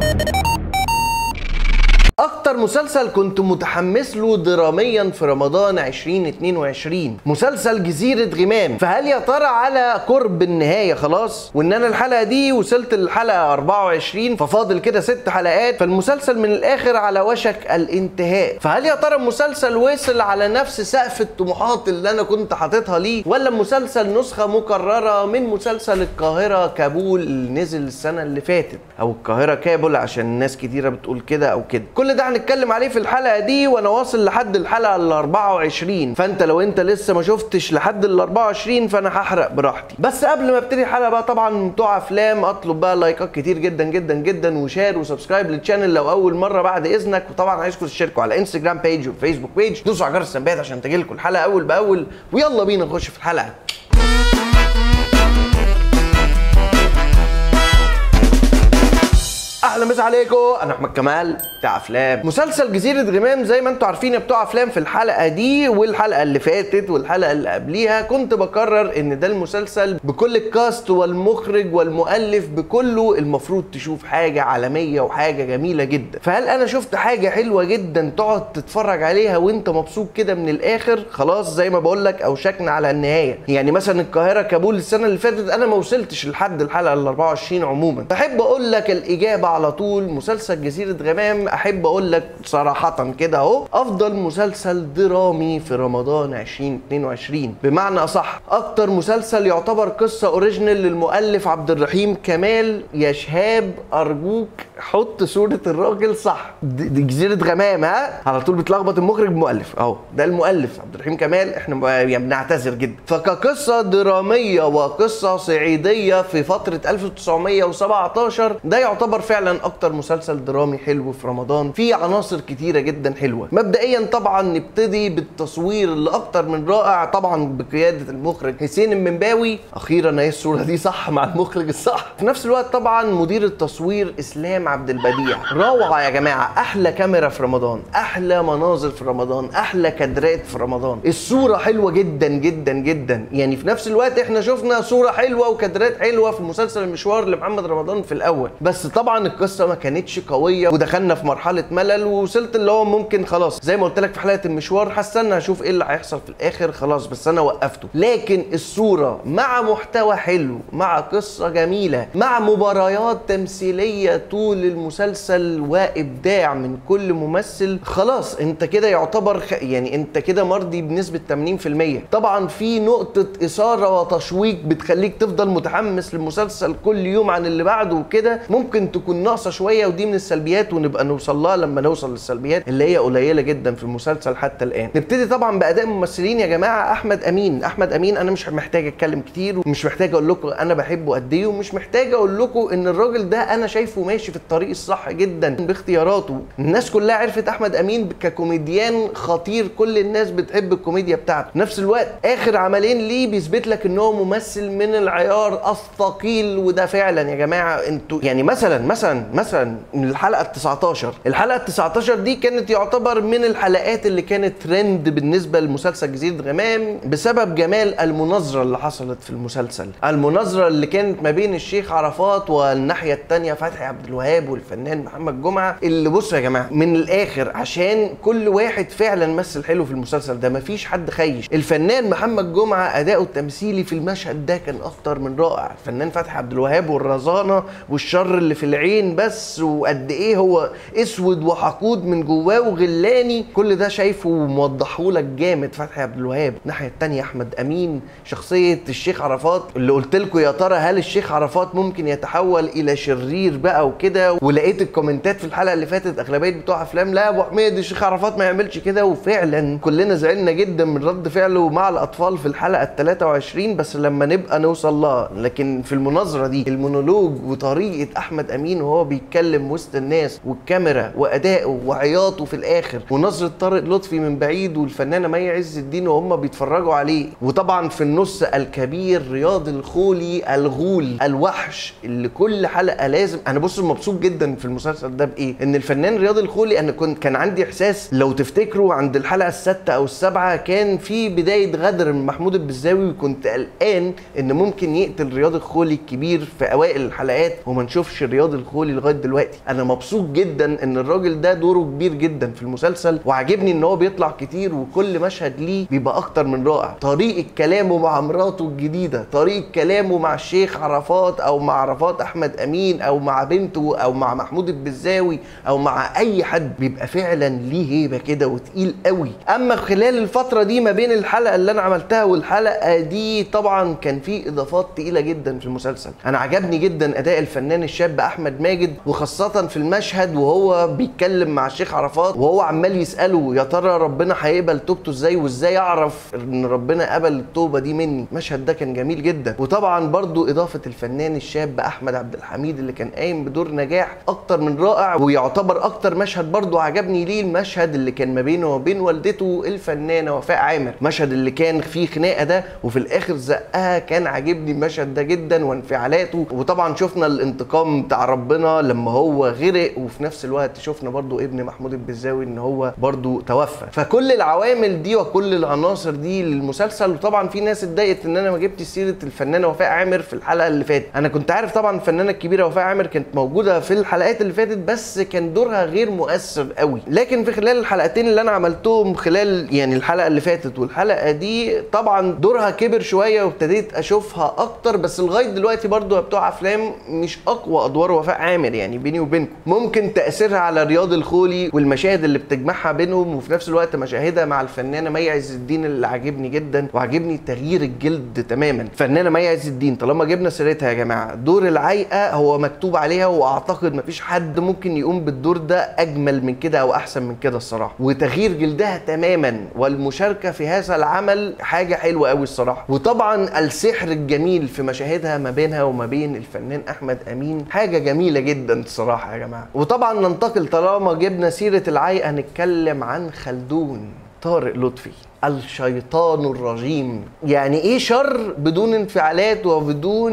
اكتر مسلسل كنت متحمس له دراميا في رمضان 2022 مسلسل جزيرة غمام فهل يا ترى على قرب النهاية خلاص وان انا الحلقة دي وصلت للحلقة 24 ففاضل كده ست حلقات فالمسلسل من الاخر على وشك الانتهاء فهل يا ترى المسلسل وصل على نفس سقف الطموحات اللي انا كنت حاططها ليه ولا مسلسل نسخة مكررة من مسلسل القاهرة كابول اللي نزل السنة اللي فاتت او القاهرة كابول عشان ناس كتيرة بتقول كده او كده كل ده هنتكلم عليه في الحلقه دي وانا واصل لحد الحلقه ال 24 فانت لو انت لسه ما شفتش لحد ال 24 فانا هحرق براحتي بس قبل ما ابتدي الحلقه بقى طبعا بتوع افلام اطلب بقى لايكات كتير جدا جدا جدا وشير وسبسكرايب للشانل لو اول مره بعد اذنك وطبعا عايزكم تشتركوا على انستجرام بيج وفيسبوك بيج دوسوا على جرس التنبيهات عشان تجيلكم الحلقه اول باول ويلا بينا نخش في الحلقه اهلا مسا عليكم انا احمد كمال بتاع افلام مسلسل جزيره غمام زي ما انتم عارفين يا بتوع افلام في الحلقه دي والحلقه اللي فاتت والحلقه اللي قبليها كنت بكرر ان ده المسلسل بكل الكاست والمخرج والمؤلف بكله المفروض تشوف حاجه عالميه وحاجه جميله جدا فهل انا شفت حاجه حلوه جدا تقعد تتفرج عليها وانت مبسوط كده من الاخر خلاص زي ما بقول لك اوشكنا على النهايه يعني مثلا القاهره كابول السنه اللي فاتت انا ما وصلتش لحد الحلقه ال 24 عموما بحب اقول لك الاجابه على طول مسلسل جزيرة غمام احب اقول لك صراحة كده اهو افضل مسلسل درامي في رمضان 2022 بمعنى اصح اكتر مسلسل يعتبر قصة اوريجينال للمؤلف عبد الرحيم كمال يا شهاب ارجوك حط صورة الراجل صح دي دي جزيرة غمام ها على طول بتلخبط المخرج بمؤلف اهو ده المؤلف عبد الرحيم كمال احنا يعني بنعتذر جدا فكقصة درامية وقصة صعيدية في فترة 1917 ده يعتبر فعلا اكتر مسلسل درامي حلو في رمضان فيه عناصر كتيرة جدا حلوة مبدئيا طبعا نبتدي بالتصوير اللي اكتر من رائع طبعا بقيادة المخرج حسين المنباوي اخيرا اهي الصورة دي صح مع المخرج الصح في نفس الوقت طبعا مدير التصوير اسلام عبد البديع روعة يا جماعة احلى كاميرا في رمضان احلى مناظر في رمضان احلى كادرات في رمضان الصورة حلوة جدا جدا جدا يعني في نفس الوقت احنا شفنا صورة حلوة وكادرات حلوة في مسلسل المشوار لمحمد رمضان في الاول بس طبعا القصة ما كانتش قوية ودخلنا في مرحلة ملل ووصلت اللي هو ممكن خلاص زي ما قلت لك في حلقة المشوار هستنى اشوف ايه اللي هيحصل في الاخر خلاص بس انا وقفته لكن الصورة مع محتوى حلو مع قصة جميلة مع مباريات تمثيلية طول المسلسل وابداع من كل ممثل خلاص انت كده يعتبر خ... يعني انت كده مرضي بنسبة 80% طبعا في نقطة اثارة وتشويق بتخليك تفضل متحمس للمسلسل كل يوم عن اللي بعده وكده ممكن تكون ناقصة شوية ودي من السلبيات ونبقى نوصل لها لما نوصل للسلبيات اللي هي قليلة جدا في المسلسل حتى الان نبتدي طبعا باداء الممثلين يا جماعة احمد امين احمد امين انا مش محتاج اتكلم كتير ومش محتاج اقول لكم انا بحبه قد ايه ومش محتاج اقول لكم ان الراجل ده انا شايفه ماشي في الطريق الصح جدا باختياراته الناس كلها عرفت احمد امين ككوميديان خطير كل الناس بتحب الكوميديا بتاعته نفس الوقت اخر عملين ليه بيثبت لك ان هو ممثل من العيار الثقيل وده فعلا يا جماعه انتوا يعني مثلا مثلا مثلا من الحلقه ال 19 الحلقه ال 19 دي كانت يعتبر من الحلقات اللي كانت ترند بالنسبه لمسلسل جزيره غمام بسبب جمال المناظره اللي حصلت في المسلسل المناظره اللي كانت ما بين الشيخ عرفات والناحيه الثانيه فتحي عبد الوهاب والفنان محمد جمعه اللي بصوا يا جماعه من الاخر عشان كل واحد فعلا مثل حلو في المسلسل ده مفيش حد خيش الفنان محمد جمعه اداؤه التمثيلي في المشهد ده كان اكتر من رائع الفنان فتحي عبد الوهاب والرزانه والشر اللي في العين بس وقد ايه هو اسود وحقود من جواه وغلاني كل ده شايفه وموضحه لك جامد فتحي عبد الوهاب الناحيه الثانيه احمد امين شخصيه الشيخ عرفات اللي قلت لكم يا ترى هل الشيخ عرفات ممكن يتحول الى شرير بقى وكده ولقيت الكومنتات في الحلقه اللي فاتت اغلبيه بتوع افلام لا يا ابو حميد الشيخ عرفات ما يعملش كده وفعلا كلنا زعلنا جدا من رد فعله مع الاطفال في الحلقه ال 23 بس لما نبقى نوصل لها لكن في المناظره دي المونولوج وطريقه احمد امين وهو بيتكلم وسط الناس والكاميرا وادائه وعياطه في الاخر ونظره طارق لطفي من بعيد والفنانه مي عز الدين وهم بيتفرجوا عليه وطبعا في النص الكبير رياض الخولي الغول الوحش اللي كل حلقه لازم انا بص مبسوط جدا في المسلسل ده بايه ان الفنان رياض الخولي انا كنت كان عندي احساس لو تفتكروا عند الحلقه السادسه او السابعه كان في بدايه غدر من محمود البزاوي وكنت قلقان ان ممكن يقتل رياض الخولي الكبير في اوائل الحلقات وما نشوفش رياض الخولي لي لغايه دلوقتي انا مبسوط جدا ان الراجل ده دوره كبير جدا في المسلسل وعاجبني ان هو بيطلع كتير وكل مشهد ليه بيبقى اكتر من رائع طريقه كلامه مع مراته الجديده طريقه كلامه مع الشيخ عرفات او مع عرفات احمد امين او مع بنته او مع محمود البزاوي او مع اي حد بيبقى فعلا ليه هيبه كده وتقيل قوي اما خلال الفتره دي ما بين الحلقه اللي انا عملتها والحلقه دي طبعا كان في اضافات تقيله جدا في المسلسل انا عجبني جدا اداء الفنان الشاب احمد ماجد وخاصه في المشهد وهو بيتكلم مع الشيخ عرفات وهو عمال يساله يا ترى ربنا هيقبل توبته ازاي وازاي اعرف ان ربنا قبل التوبه دي مني المشهد ده كان جميل جدا وطبعا برضو اضافه الفنان الشاب احمد عبد الحميد اللي كان قايم بدور نجاح اكتر من رائع ويعتبر اكتر مشهد برضو عجبني ليه المشهد اللي كان ما بينه وبين والدته الفنانه وفاء عامر المشهد اللي كان فيه خناقه ده وفي الاخر زقها كان عاجبني المشهد ده جدا وانفعالاته وطبعا شفنا الانتقام بتاع ربنا لما هو غرق وفي نفس الوقت شفنا برضو ابن محمود البزاوي ان هو برضو توفى فكل العوامل دي وكل العناصر دي للمسلسل وطبعا في ناس اتضايقت ان انا ما جبتش سيره الفنانه وفاء عامر في الحلقه اللي فاتت انا كنت عارف طبعا الفنانه الكبيره وفاء عامر كانت موجوده في الحلقات اللي فاتت بس كان دورها غير مؤثر قوي لكن في خلال الحلقتين اللي انا عملتهم خلال يعني الحلقه اللي فاتت والحلقه دي طبعا دورها كبر شويه وابتديت اشوفها اكتر بس لغايه دلوقتي برضو يا بتوع افلام مش اقوى ادوار وفاء عامر يعني بيني وبينكم ممكن تاثيرها على رياض الخولي والمشاهد اللي بتجمعها بينهم وفي نفس الوقت مشاهدها مع الفنانه مي عز الدين اللي عاجبني جدا وعاجبني تغيير الجلد تماما الفنانه مي عز الدين طالما جبنا سيرتها يا جماعه دور العايقه هو مكتوب عليها واعتقد مفيش حد ممكن يقوم بالدور ده اجمل من كده او احسن من كده الصراحه وتغيير جلدها تماما والمشاركه في هذا العمل حاجه حلوه قوي الصراحه وطبعا السحر الجميل في مشاهدها ما بينها وما بين الفنان احمد امين حاجه جميله جدا الصراحه يا جماعه وطبعا ننتقل طالما جبنا سيره العايقه نتكلم عن خلدون طارق لطفي الشيطان الرجيم يعني ايه شر بدون انفعالات وبدون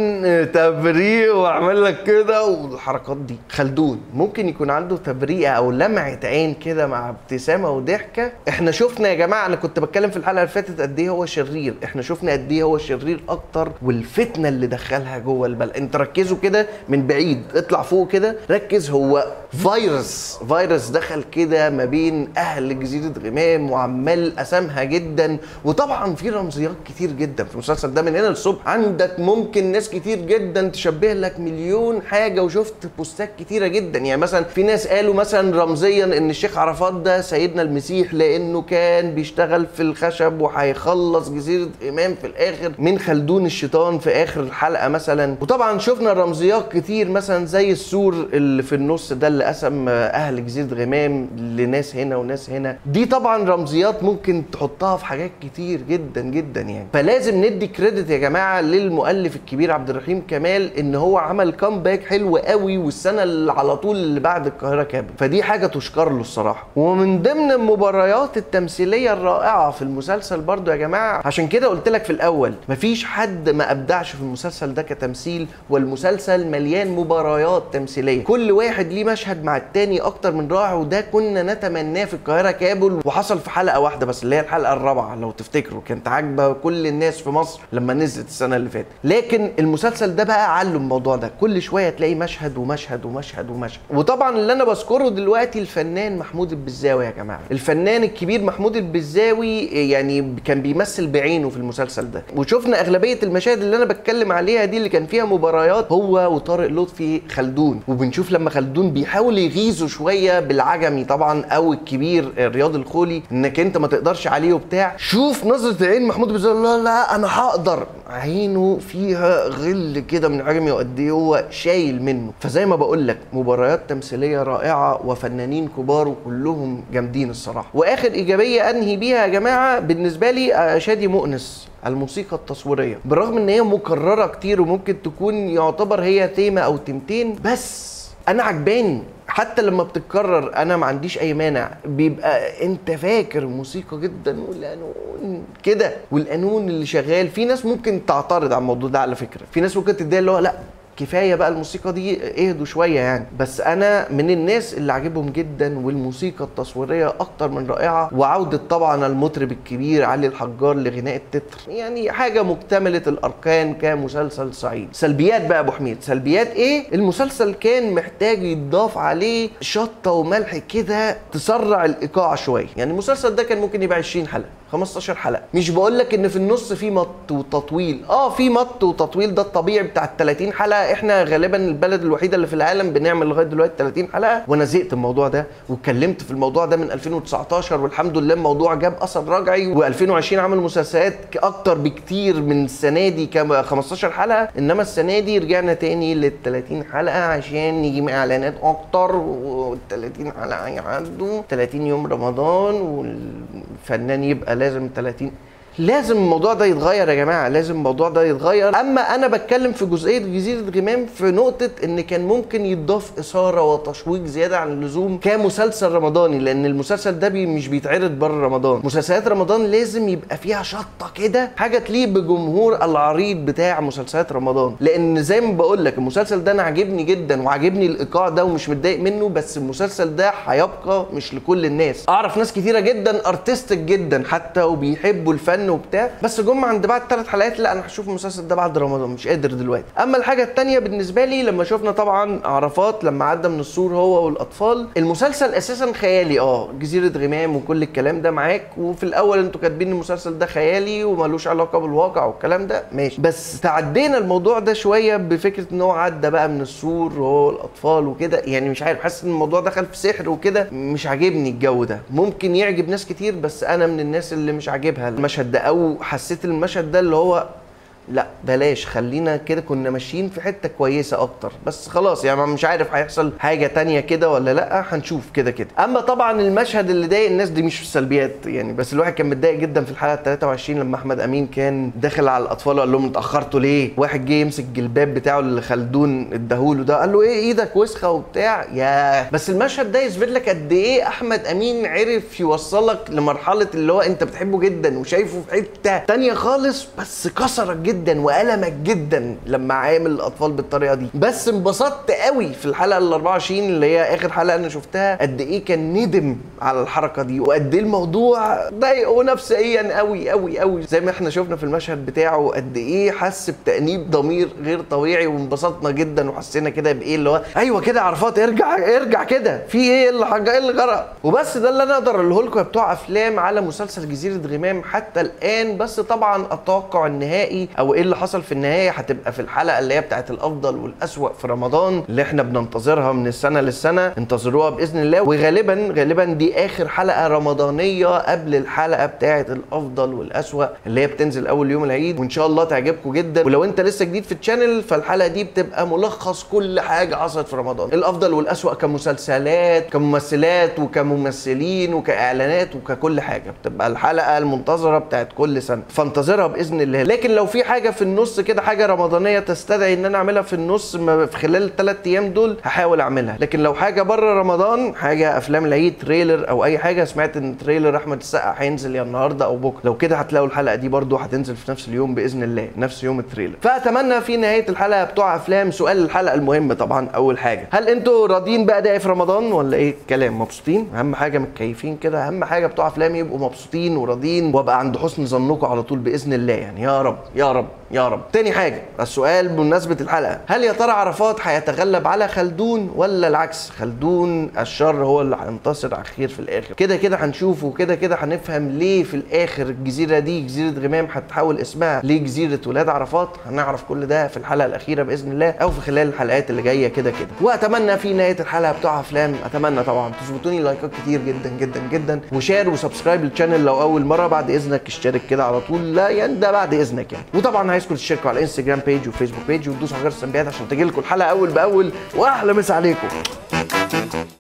تبريق واعمل لك كده والحركات دي خلدون ممكن يكون عنده تبريئه او لمعه عين كده مع ابتسامه وضحكه احنا شفنا يا جماعه انا كنت بتكلم في الحلقه اللي فاتت قد ايه هو شرير احنا شفنا قد ايه هو شرير اكتر والفتنه اللي دخلها جوه البلد انت ركزوا كده من بعيد اطلع فوق كده ركز هو فيروس فيروس دخل كده ما بين اهل جزيره غمام وعمال قسمها جدا وطبعا في رمزيات كتير جدا في المسلسل ده من هنا للصبح عندك ممكن ناس كتير جدا تشبه لك مليون حاجه وشفت بوستات كتيره جدا يعني مثلا في ناس قالوا مثلا رمزيا ان الشيخ عرفات ده سيدنا المسيح لانه كان بيشتغل في الخشب وهيخلص جزيره امام في الاخر من خلدون الشيطان في اخر الحلقه مثلا وطبعا شفنا رمزيات كتير مثلا زي السور اللي في النص ده اللي قسم اهل جزيره غمام لناس هنا وناس هنا دي طبعا رمزيات ممكن تحطها في حاجات كتير جدا جدا يعني فلازم ندي كريدت يا جماعه للمؤلف الكبير عبد الرحيم كمال ان هو عمل كامباك حلو قوي والسنه اللي على طول اللي بعد القاهره كابل فدي حاجه تشكر له الصراحه ومن ضمن المباريات التمثيليه الرائعه في المسلسل برضو يا جماعه عشان كده قلت لك في الاول مفيش حد ما ابدعش في المسلسل ده كتمثيل والمسلسل مليان مباريات تمثيليه كل واحد ليه مشهد مع التاني اكتر من رائع وده كنا نتمناه في القاهره كابل وحصل في حلقه واحده بس اللي هي الحلقه الرابعه لو تفتكروا كانت عاجبه كل الناس في مصر لما نزلت السنه اللي فاتت لكن المسلسل ده بقى علم الموضوع ده كل شويه تلاقي مشهد ومشهد ومشهد ومشهد وطبعا اللي انا بذكره دلوقتي الفنان محمود البزاوي يا جماعه الفنان الكبير محمود البزاوي يعني كان بيمثل بعينه في المسلسل ده وشفنا اغلبيه المشاهد اللي انا بتكلم عليها دي اللي كان فيها مباريات هو وطارق لطفي خلدون وبنشوف لما خلدون بيحاول يغيظه شويه بالعجمي طبعا او الكبير رياض الخولي انك انت ما تقدرش عليه وبتاع شوف نظره عين محمود البزاوي لا لا انا هقدر عينه فيها غل كده من عجمي وقد ايه هو شايل منه فزي ما بقول لك مباريات تمثيليه رائعه وفنانين كبار وكلهم جامدين الصراحه واخر ايجابيه انهي بيها يا جماعه بالنسبه لي شادي مؤنس الموسيقى التصويريه بالرغم ان هي مكرره كتير وممكن تكون يعتبر هي تيمه او تيمتين بس انا عجباني حتى لما بتتكرر انا ما عنديش اي مانع بيبقى انت فاكر الموسيقى جدا والقانون كده والقانون اللي شغال في ناس ممكن تعترض على الموضوع ده على فكره في ناس ممكن تديها اللي هو لا كفايه بقى الموسيقى دي اهدوا شويه يعني بس انا من الناس اللي عاجبهم جدا والموسيقى التصويريه اكتر من رائعه وعوده طبعا المطرب الكبير علي الحجار لغناء التتر يعني حاجه مكتمله الاركان كمسلسل صعيدي سلبيات بقى يا ابو حميد سلبيات ايه المسلسل كان محتاج يتضاف عليه شطه وملح كده تسرع الايقاع شويه يعني المسلسل ده كان ممكن يبقى 20 حلقه 15 حلقه مش بقول لك ان في النص في مط وتطويل اه في مط وتطويل ده الطبيعي بتاع ال 30 حلقه احنا غالبا البلد الوحيده اللي في العالم بنعمل لغايه دلوقتي 30 حلقه وانا زهقت من الموضوع ده واتكلمت في الموضوع ده من 2019 والحمد لله الموضوع جاب اثر رجعي و2020 عمل مسلسلات اكتر بكتير من السنه دي كام 15 حلقه انما السنه دي رجعنا تاني لل 30 حلقه عشان نجيب اعلانات اكتر وال 30 حلقه يعدوا 30 يوم رمضان والفنان يبقى لازم 30 لازم الموضوع ده يتغير يا جماعه لازم الموضوع ده يتغير اما انا بتكلم في جزئيه جزيره غمام في نقطه ان كان ممكن يضاف اثاره وتشويق زياده عن اللزوم كمسلسل رمضاني لان المسلسل ده بي مش بيتعرض بره رمضان مسلسلات رمضان لازم يبقى فيها شطه كده حاجه تليق بجمهور العريض بتاع مسلسلات رمضان لان زي ما بقول لك المسلسل ده انا عاجبني جدا وعاجبني الايقاع ده ومش متضايق منه بس المسلسل ده هيبقى مش لكل الناس اعرف ناس كتيره جدا ارتستك جدا حتى وبيحبوا الفن وبتاع بس جم عند بعد ثلاث حلقات لا انا هشوف المسلسل ده بعد رمضان مش قادر دلوقتي اما الحاجه الثانيه بالنسبه لي لما شفنا طبعا عرفات لما عدى من السور هو والاطفال المسلسل اساسا خيالي اه جزيره غمام وكل الكلام ده معاك وفي الاول انتوا كاتبين المسلسل ده خيالي وملوش علاقه بالواقع والكلام ده ماشي بس تعدينا الموضوع ده شويه بفكره ان هو عدى بقى من السور وهو الاطفال وكده يعني مش عارف حاسس ان الموضوع دخل في سحر وكده مش عاجبني الجو ده ممكن يعجب ناس كتير بس انا من الناس اللي مش عاجبها المشهد ده او حسيت المشهد ده اللي هو لا بلاش خلينا كده كنا ماشيين في حته كويسه اكتر بس خلاص يعني مش عارف هيحصل حاجه تانية كده ولا لا هنشوف كده كده اما طبعا المشهد اللي ضايق الناس دي مش في السلبيات يعني بس الواحد كان متضايق جدا في الحلقه 23 لما احمد امين كان داخل على الاطفال وقال لهم اتاخرتوا ليه واحد جه يمسك الجلباب بتاعه اللي خلدون اداهوله ده قال له ايه ايدك وسخه وبتاع يا بس المشهد ده يثبت لك قد ايه احمد امين عرف يوصلك لمرحله اللي هو انت بتحبه جدا وشايفه في حته تانية خالص بس كسرك جدا جدا والمك جدا لما عامل الاطفال بالطريقه دي بس انبسطت قوي في الحلقه ال 24 اللي هي اخر حلقه انا شفتها قد ايه كان ندم على الحركه دي وقد ايه الموضوع ضايقه نفسيا قوي قوي قوي زي ما احنا شفنا في المشهد بتاعه قد ايه حس بتانيب ضمير غير طبيعي وانبسطنا جدا وحسينا كده بايه اللي هو ايوه كده عرفات ارجع ارجع كده في ايه اللي حاجه ايه اللي جرى وبس ده اللي انا اقدر اقوله لكم يا بتوع افلام على مسلسل جزيره غمام حتى الان بس طبعا اتوقع النهائي او ايه اللي حصل في النهايه هتبقى في الحلقه اللي هي بتاعت الافضل والاسوأ في رمضان اللي احنا بننتظرها من السنه للسنه انتظروها باذن الله وغالبا غالبا دي اخر حلقه رمضانيه قبل الحلقه بتاعت الافضل والاسوأ اللي هي بتنزل اول يوم العيد وان شاء الله تعجبكم جدا ولو انت لسه جديد في الشانل فالحلقه دي بتبقى ملخص كل حاجه حصلت في رمضان الافضل والاسوأ كمسلسلات كممثلات وكممثلين وكاعلانات وككل حاجه بتبقى الحلقه المنتظره بتاعت كل سنه فانتظرها باذن الله لكن لو في حاجه في النص كده حاجه رمضانيه تستدعي ان انا اعملها في النص ما في خلال الثلاث ايام دول هحاول اعملها لكن لو حاجه بره رمضان حاجه افلام العيد تريلر او اي حاجه سمعت ان تريلر احمد السقا هينزل يا النهارده او بكره لو كده هتلاقوا الحلقه دي برده هتنزل في نفس اليوم باذن الله نفس يوم التريلر فاتمنى في نهايه الحلقه بتوع افلام سؤال الحلقه المهم طبعا اول حاجه هل انتوا راضيين بقى ده في رمضان ولا ايه الكلام مبسوطين اهم حاجه متكيفين كده اهم حاجه بتوع افلام يبقوا مبسوطين وراضيين وابقى عند حسن ظنكم على طول باذن الله يعني يا رب يا رب يا رب تاني حاجه السؤال بمناسبه الحلقه هل يا ترى عرفات هيتغلب على خلدون ولا العكس خلدون الشر هو اللي هينتصر على الخير في الاخر كده كده هنشوف وكده كده هنفهم ليه في الاخر الجزيره دي جزيره غمام هتحول اسمها ليه جزيره ولاد عرفات هنعرف كل ده في الحلقه الاخيره باذن الله او في خلال الحلقات اللي جايه كده كده واتمنى في نهايه الحلقه بتوع افلام اتمنى طبعا تظبطوني لايكات كتير جدا جدا جدا وشير وسبسكرايب للشانل لو اول مره بعد اذنك اشترك كده على طول لا يعني ده بعد اذنك يعني وطبعا عايزكم تشتركوا على الانستجرام بيج وفيسبوك بيج وتدوسوا على جرس التنبيهات عشان تجيلكم الحلقه اول باول واحلى مسا عليكم